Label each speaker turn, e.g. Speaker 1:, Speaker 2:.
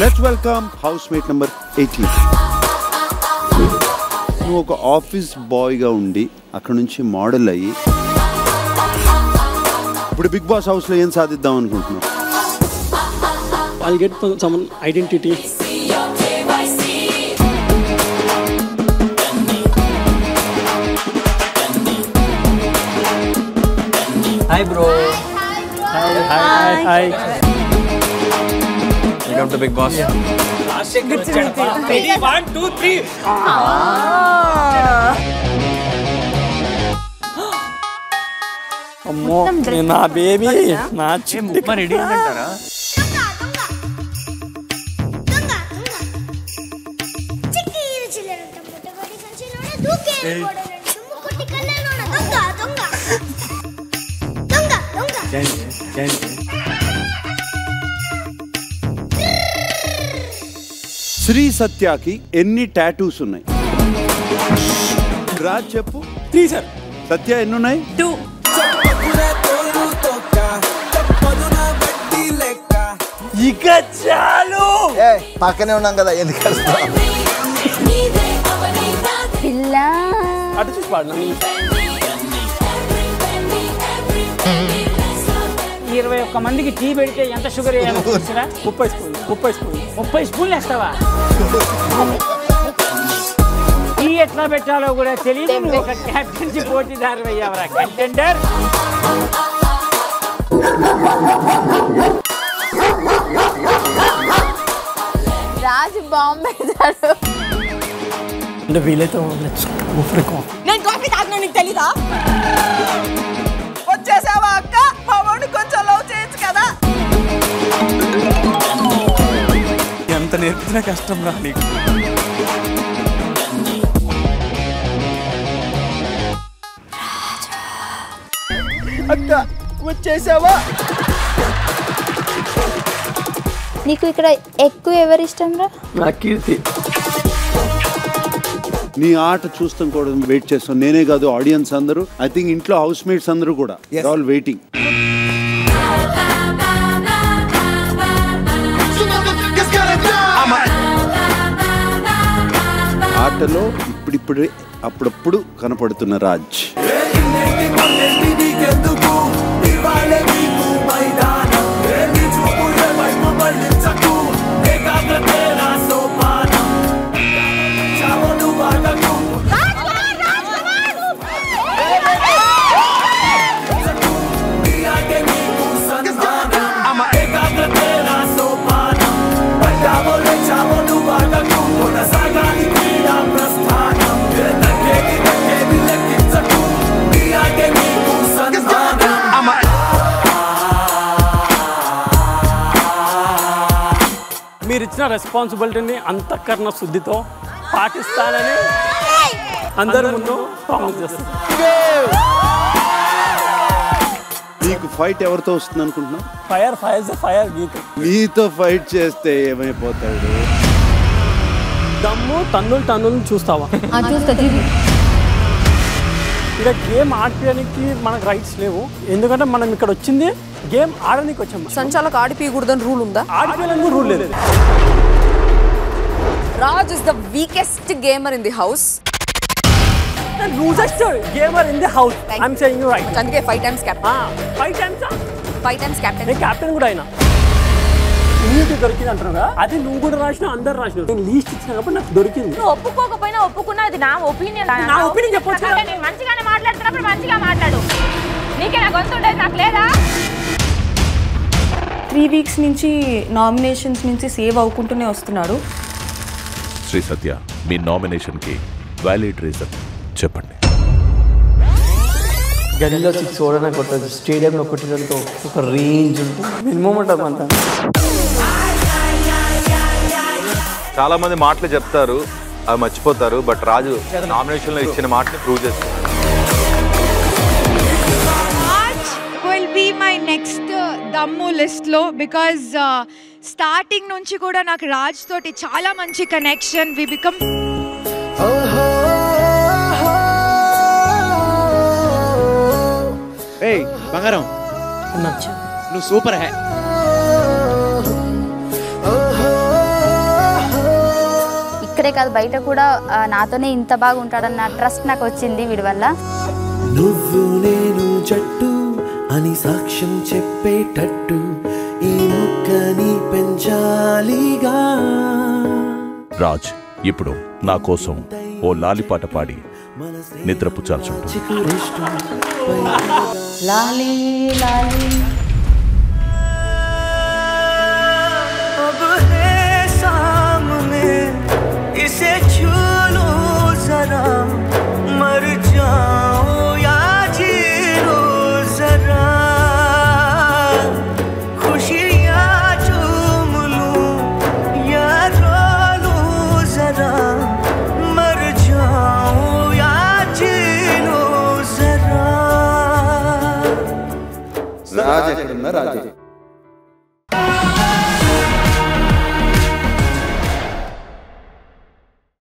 Speaker 1: Let's welcome housemate number eighteen నువ్వు ఒక office బాయ్గా ఉండి అక్కడ నుంచి మోడల్ అయ్యి ఇప్పుడు బిగ్ బాస్ హౌస్లో ఏం సాధిద్దాం అనుకుంటున్నావు
Speaker 2: I'll get some identity.
Speaker 3: Hi bro
Speaker 2: Hi, hi, hi.
Speaker 3: Welcome to Bigg Boss
Speaker 2: అమ్మో నేను నా బేబీ నా చిట్టి
Speaker 3: రెడీ అంటారా
Speaker 4: చిక్కీరు చిల్లరంట ముట్టగొట్టి సంచిలోన దూకేరు గోడలంట ముక్కుటి కళ్ళలోన దొంగ దొంగ దొంగ దొంగ
Speaker 1: శ్రీ సత్యాకి ఎన్ని టాటూస్ ఉన్నాయి రాజ్ చెప్పు
Speaker 2: త్రీ సార్
Speaker 1: సత్య ఎన్ని ఉన్నాయి
Speaker 2: ఇక చాలు
Speaker 5: ఏ పక్కనే ఉన్నాం కదా ఎందుకు కలుస్తాం
Speaker 6: పిల్ల
Speaker 2: అటు చూసి పాడినా
Speaker 7: ఇరవై ఒక్క మందికి టీ పెడితే ఎంత షుగర్ వేయాలో తెలుసురా
Speaker 2: ముప్పై స్పూన్ ముప్పై స్పూన్
Speaker 7: ముప్పై స్పూన్లు వేస్తావా టీ ఎట్లా పెట్టాలో కూడా తెలియదు నువ్వు ఒక క్యాప్టెన్సీ పోటీదారు అయ్యావరా కంటెండర్
Speaker 6: రాజు బాంబే పెడతాడు
Speaker 2: అంటే వీలైతే లెట్స్ గో ఫర్ కాఫీ
Speaker 8: నేను కాఫీ తాగినా నీకు తెలీదా వచ్చేసావా అక్క మా వాడిని కొంచెం లవ్ చేయొచ్చు కదా
Speaker 2: ఎంత నేర్పించినా కష్టం రా నీకు
Speaker 5: అక్క వచ్చేసావా
Speaker 6: నీకు ఇక్కడ ఎక్కువ ఎవరు ఇష్టం రా
Speaker 2: నా కీర్తి
Speaker 1: నీ ఆట చూస్తాం కూడా వెయిట్ చేస్తాం నేనే కాదు ఆడియన్స్ అందరూ ఐ థింక్ ఇంట్లో హౌస్ మేట్స్ అందరూ కూడా ఆల్ వెయిటింగ్ ఆటలో ఇప్పుడిప్పుడే అప్పుడప్పుడు కనపడుతున్న రాజ్
Speaker 2: మీరు ఇచ్చిన రెస్పాన్సిబిలిటీని అంతఃకరణ శుద్ధితో పాటిస్తానని అందరి ముందు ప్రామిస్ చేస్తాను
Speaker 1: నీకు ఫైట్ ఎవరితో వస్తుంది అనుకుంటున్నావు
Speaker 2: ఫైర్ ఫైర్ ఫైర్ గీత
Speaker 1: నీతో ఫైట్ చేస్తే ఏమైపోతాడు
Speaker 2: దమ్ము టన్నులు టన్నులు చూస్తావా
Speaker 6: చూస్తా చూపి
Speaker 2: ఇక గేమ్ ఆడడానికి మనకు రైట్స్ లేవు ఎందుకంటే మనం ఇక్కడ వచ్చింది గేమ్ ఆడడానికి వచ్చాం
Speaker 8: సంచాలకు ఆడిపీయకూడదని రూల్ ఉందా
Speaker 2: ఆడిపోయాలని రూల్ లేదు
Speaker 8: Raj is the weakest gamer in the house
Speaker 2: loosest gamer in the house I'm saying you right
Speaker 8: అందుకే five times captain
Speaker 2: five times
Speaker 8: five times captain
Speaker 2: నేను కెప్టెన్ కూడా అయినా ఇమ్యూనిటీ దొరికింది అంటున్నాగా అది నువ్వు కూడా రాసిన అందరు రాసిన నేను లీస్ట్ ఇచ్చిన కాబట్టి నాకు దొరికింది
Speaker 9: నువ్వు ఒప్పుకోకపోయినా ఒప్పుకున్నా అది నా ఒపీనియన్
Speaker 2: నా opinion చెప్పొచ్చు కదా.
Speaker 9: నేను మంచిగానే మాట్లాడుతున్నప్పుడు మంచిగా మాట్లాడు నీకే నా గొంతు ఉండేది నాకు లేదా
Speaker 10: త్రీ వీక్స్ నుంచి నామినేషన్స్ నుంచి సేవ్ అవ్వుకుంటూనే వస్తున్నాడు
Speaker 11: శ్రీ సత్య మీ నామినేషన్కి వ్యాలిడ్ రీజన్ చెప్పండి
Speaker 2: గదిలో సిక్స్ ఓడనే కొట్టదు స్టేడియంలో కొట్టడంతో ఒక రేంజ్ ఉంటుంది మినిమం ఉంటుంది అంత
Speaker 12: చాలా మంది మాటలు చెప్తారు అవి మర్చిపోతారు బట్ రాజు నామినేషన్ లో ఇచ్చిన మాటని ప్రూవ్ చేస్తారు
Speaker 13: విల్ బీ మై నెక్స్ట్ దమ్ము లిస్ట్లో బికాజ్ స్టార్టింగ్ నుంచి కూడా నాకు రాజ్ తోటి చాలా మంచి కనెక్షన్ వి బికమ్
Speaker 14: ఏయ్ బంగారం నువ్వు సూపర్ హే
Speaker 6: ఇక్కడే కాదు బయట కూడా ఆ, నాతోనే ఇంత బాగా ఉంటాడన్న ట్రస్ట్ నాకు వచ్చింది వీడి వల్ల
Speaker 14: నువ్వు నేను జట్టు అని సాక్ష్యం చెప్పేటట్టు ఈ ముక్కని పెంచాలిగా
Speaker 11: రాజ్ ఇప్పుడు నా కోసం ఓ లాలిపాట పాడి నిద్రపుచ్చాల్సి
Speaker 14: చికురిష్టం
Speaker 10: లాలి లాలి
Speaker 14: अब है सामने इसे छू लो जरा मर जाओ या जी लो जरा खुशियाँ चूम लूं या रो लूं जरा मर जाओ या जी लो जरा
Speaker 5: రాజు ఎక్కడున్నా రాజు